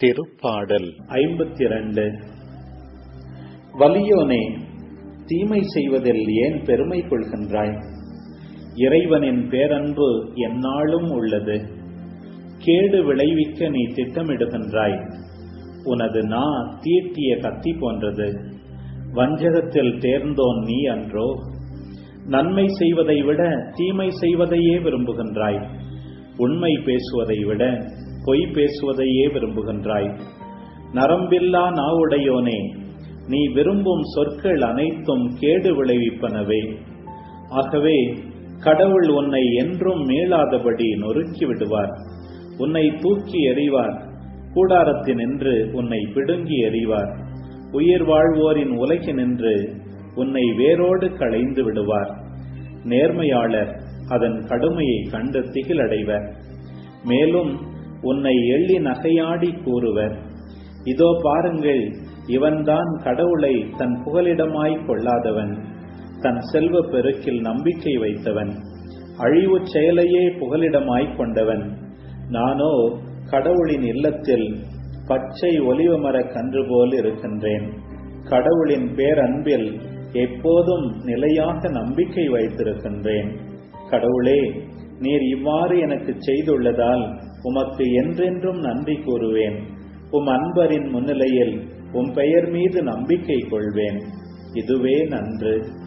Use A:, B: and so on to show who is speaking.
A: திருப்பாடல்
B: ஐம்பத்தி இரண்டு வலியோனே தீமை செய்வதில் ஏன் பெருமை கொள்கின்றாய் இறைவனின் பேரன்பு எந்நாளும் உள்ளது கேடு விளைவிக்க நீ திட்டமிடுகின்றாய் உனது நா தீட்டிய கத்தி போன்றது வஞ்சகத்தில் தேர்ந்தோன் நீ அன்றோ நன்மை செய்வதை விட தீமை செய்வதையே விரும்புகின்றாய் உண்மை பேசுவதை விட பொய் பேசுவதையே விரும்புகின்றாய் நரம்பில்லா நாவுடையோனே நீ விரும்பும் சொற்கள் அனைத்தும் கேடு விளைவிப்பனவே ஆகவே கடவுள் உன்னை என்றும் மீளாதபடி நொறுக்கி விடுவார் உன்னை தூக்கி எறிவார் கூடாரத்தினின்று உன்னை பிடுங்கி எறிவார் உயிர் வாழ்வோரின் உலகினின்று உன்னை வேரோடு களைந்து விடுவார் நேர்மையாளர் அதன் கடுமையை கண்டு திகிலடைவர் மேலும் உன்னை எள்ளி நகையாடி கூறுவர் இதோ பாருங்கள் இவன்தான் கடவுளை தன் புகலிடமாய் கொள்ளாதவன் தன் செல்வ பெருக்கில் நம்பிக்கை வைத்தவன் அழிவு செயலையே புகலிடமாய் கொண்டவன் நானோ கடவுளின் இல்லத்தில் பச்சை ஒலிவ மர கன்று போல் இருக்கின்றேன் கடவுளின் பேரன்பில் எப்போதும் நிலையாக நம்பிக்கை வைத்திருக்கின்றேன் கடவுளே நீர் இவ்வாறு எனக்கு செய்துள்ளதால் உமக்கு என்றென்றும் நன்றி கூறுவேன் உம் அன்பரின் முன்னிலையில் உம் பெயர் மீது நம்பிக்கை கொள்வேன் இதுவே நன்று